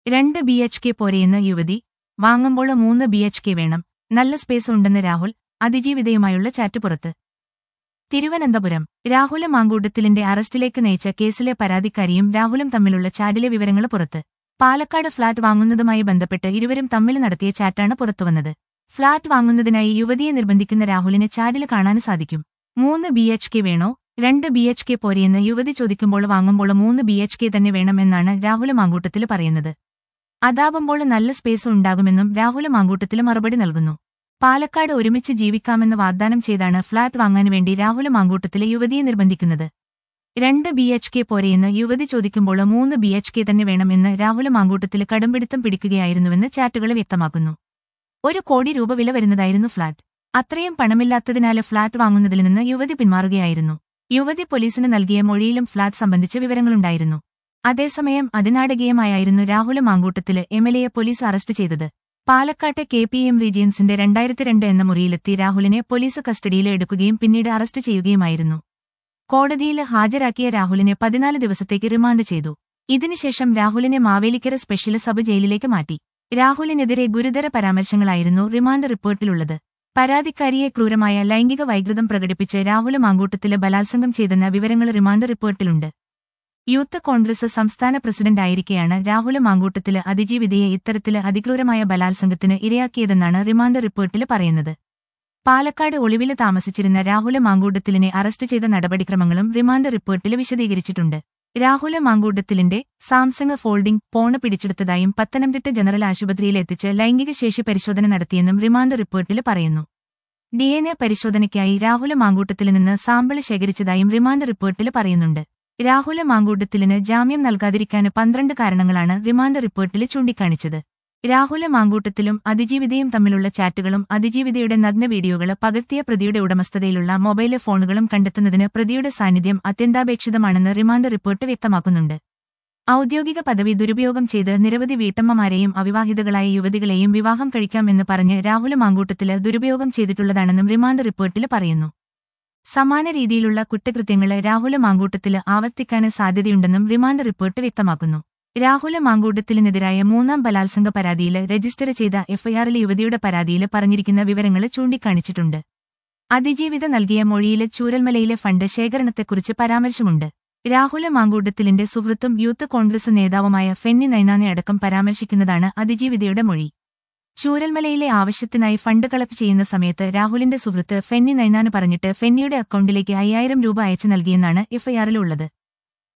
രണ്ട് B H K പോരെയെന്ന് യുവതി വാങ്ങുമ്പോൾ മൂന്ന് ബി എച്ച് കെ വേണം നല്ല സ്പേസ് ഉണ്ടെന്ന് രാഹുൽ അതിജീവിതയുമായുള്ള ചാറ്റ് പുറത്ത് തിരുവനന്തപുരം രാഹുല മാങ്കൂട്ടത്തിലിന്റെ അറസ്റ്റിലേക്ക് നയിച്ച കേസിലെ പരാതിക്കാരിയും രാഹുലും തമ്മിലുള്ള ചാറ്റിലെ വിവരങ്ങൾ പുറത്ത് പാലക്കാട് ഫ്ളാറ്റ് വാങ്ങുന്നതുമായി ബന്ധപ്പെട്ട് ഇരുവരും തമ്മിൽ നടത്തിയ ചാറ്റാണ് പുറത്തുവന്നത് ഫ്ളാറ്റ് വാങ്ങുന്നതിനായി യുവതിയെ നിർബന്ധിക്കുന്ന രാഹുലിനെ ചാറ്റിൽ കാണാൻ സാധിക്കും മൂന്ന് ബി എച്ച് കെ വേണോ രണ്ട് ബി എച്ച് കെ പോരെയെന്ന് യുവതി ചോദിക്കുമ്പോൾ വാങ്ങുമ്പോൾ മൂന്ന് ബി എച്ച് കെ തന്നെ വേണമെന്നാണ് രാഹുല മാങ്കൂട്ടത്തിൽ പറയുന്നത് അതാവുമ്പോൾ നല്ല സ്പേസ് ഉണ്ടാകുമെന്നും രാഹുല മാങ്കൂട്ടത്തിൽ മറുപടി നൽകുന്നു പാലക്കാട് ഒരുമിച്ച് ജീവിക്കാമെന്ന് വാഗ്ദാനം ചെയ്താണ് ഫ്ളാറ്റ് വാങ്ങാൻ വേണ്ടി രാഹുല മാങ്കൂട്ടത്തിലെ യുവതിയെ നിർബന്ധിക്കുന്നത് രണ്ട് ബി എച്ച് കെ പോരെയെന്ന് യുവതി ചോദിക്കുമ്പോൾ മൂന്ന് ബി എച്ച് കെ തന്നെ വേണമെന്ന് രാഹുല മാങ്കൂട്ടത്തിൽ കടുംപിടുത്തം പിടിക്കുകയായിരുന്നുവെന്ന് ചാറ്റുകൾ വ്യക്തമാക്കുന്നു ഒരു കോടി രൂപ വില വരുന്നതായിരുന്നു ഫ്ളാറ്റ് അത്രയും പണമില്ലാത്തതിനാല് ഫ്ളാറ്റ് വാങ്ങുന്നതിൽ നിന്ന് യുവതി പിന്മാറുകയായിരുന്നു യുവതി പോലീസിന് നൽകിയ മൊഴിയിലും ഫ്ളാറ്റ് സംബന്ധിച്ച വിവരങ്ങളുണ്ടായിരുന്നു അതേസമയം അതിനാടകീയമായായിരുന്നു രാഹുല മാങ്കൂട്ടത്തില് എം എൽ എയെ പോലീസ് അറസ്റ്റ് ചെയ്തത് പാലക്കാട്ടെ കെ പി എം റീജിയൻസിന്റെ രണ്ടായിരത്തി രണ്ട് എന്ന മുറിയിലെത്തി രാഹുലിനെ പോലീസ് കസ്റ്റഡിയിൽ എടുക്കുകയും പിന്നീട് അറസ്റ്റ് ചെയ്യുകയുമായിരുന്നു കോടതിയിൽ ഹാജരാക്കിയ രാഹുലിനെ പതിനാല് ദിവസത്തേക്ക് റിമാൻഡ് ചെയ്തു ഇതിനുശേഷം രാഹുലിനെ മാവേലിക്കര സ്പെഷ്യൽ സബ് ജയിലിലേക്ക് മാറ്റി രാഹുലിനെതിരെ ഗുരുതര പരാമർശങ്ങളായിരുന്നു റിമാൻഡ് റിപ്പോർട്ടിലുള്ളത് പരാതിക്കാരിയെ ക്രൂരമായ ലൈംഗിക വൈകൃതം പ്രകടിപ്പിച്ച് രാഹുൽ മാങ്കൂട്ടത്തില് ബലാത്സംഗം ചെയ്തെന്ന വിവരങ്ങൾ റിമാൻഡ് റിപ്പോർട്ടിലുണ്ട് യൂത്ത് കോൺഗ്രസ് സംസ്ഥാന പ്രസിഡന്റായിരിക്കെയാണ് രാഹുൽ മാങ്കൂട്ടത്തില് അതിജീവിതയെ ഇത്തരത്തില് അതിക്രൂരമായ ബലാത്സംഗത്തിന് ഇരയാക്കിയതെന്നാണ് റിമാൻഡ് റിപ്പോർട്ടില് പറയുന്നത് പാലക്കാട് ഒളിവില് താമസിച്ചിരുന്ന രാഹുല മാങ്കൂട്ടത്തിലിനെ അറസ്റ്റ് ചെയ്ത നടപടിക്രമങ്ങളും റിമാൻഡ് റിപ്പോർട്ടില് വിശദീകരിച്ചിട്ടുണ്ട് രാഹുല മാങ്കൂട്ടത്തിലിന്റെ സാംസങ് ഫോൾഡിംഗ് ഫോണ് പിടിച്ചെടുത്തതായും പത്തനംതിട്ട ജനറൽ ആശുപത്രിയിൽ എത്തിച്ച് ലൈംഗിക ശേഷി പരിശോധന നടത്തിയെന്നും റിമാൻഡ് റിപ്പോർട്ടിൽ പറയുന്നു ഡിഎൻഎ പരിശോധനയ്ക്കായി രാഹുല മാങ്കൂട്ടത്തിൽ നിന്ന് സാമ്പിൾ ശേഖരിച്ചതായും റിമാൻഡ് റിപ്പോർട്ടിൽ പറയുന്നുണ്ട് രാഹുല മാങ്കൂട്ടത്തിലിന് ജാമ്യം നൽകാതിരിക്കാന് പന്ത്രണ്ട് കാരണങ്ങളാണ് റിമാൻഡ് റിപ്പോർട്ടിൽ ചൂണ്ടിക്കാണിച്ചത് രാഹുല മാങ്കൂട്ടത്തിലും അതിജീവിതയും തമ്മിലുള്ള ചാറ്റുകളും അതിജീവിതയുടെ നഗ്ന വീഡിയോകൾ പകർത്തിയ പ്രതിയുടെ ഉടമസ്ഥതയിലുള്ള മൊബൈൽ ഫോണുകളും കണ്ടെത്തുന്നതിന് പ്രതിയുടെ സാന്നിധ്യം അത്യന്താപേക്ഷിതമാണെന്ന് റിമാൻഡ് റിപ്പോർട്ട് വ്യക്തമാക്കുന്നുണ്ട് ഔദ്യോഗിക പദവി ദുരുപയോഗം ചെയ്ത് നിരവധി വീട്ടമ്മമാരെയും അവിവാഹിതകളായ യുവതികളെയും വിവാഹം കഴിക്കാമെന്ന് പറഞ്ഞ് രാഹുല മാങ്കൂട്ടത്തില് ദുരുപയോഗം ചെയ്തിട്ടുള്ളതാണെന്നും റിമാൻഡ് റിപ്പോർട്ടിൽ പറയുന്നു സമാന രീതിയിലുള്ള കുറ്റകൃത്യങ്ങള് രാഹുല മാങ്കൂട്ടത്തില് ആവർത്തിക്കാന് സാധ്യതയുണ്ടെന്നും റിമാൻഡ് റിപ്പോർട്ട് വ്യക്തമാക്കുന്നു രാഹുല മാങ്കൂട്ടത്തിലിനെതിരായ മൂന്നാം ബലാത്സംഗ പരാതിയില് രജിസ്റ്റർ ചെയ്ത എഫ്ഐആറിലെ യുവതിയുടെ പരാതിയില് പറഞ്ഞിരിക്കുന്ന വിവരങ്ങൾ ചൂണ്ടിക്കാണിച്ചിട്ടുണ്ട് അതിജീവിത നൽകിയ മൊഴിയില് ചൂരൽമലയിലെ ഫണ്ട് ശേഖരണത്തെക്കുറിച്ച് പരാമർശമുണ്ട് രാഹുല മാങ്കൂട്ടത്തിലിന്റെ സുഹൃത്തും യൂത്ത് കോൺഗ്രസ് നേതാവുമായ ഫെന്നി നൈനാനെ അടക്കം പരാമർശിക്കുന്നതാണ് അതിജീവിതയുടെ മൊഴി ചൂരൽമലയിലെ ആവശ്യത്തിനായി ഫണ്ട് കളക്ട് ചെയ്യുന്ന സമയത്ത് രാഹുലിന്റെ സുഹൃത്ത് ഫെന്നി നൈനാന് പറഞ്ഞിട്ട് ഫെന്നിയുടെ അക്കൗണ്ടിലേക്ക് അയ്യായിരം രൂപ അയച്ചു നൽകിയെന്നാണ് എഫ്ഐആറിലുള്ളത്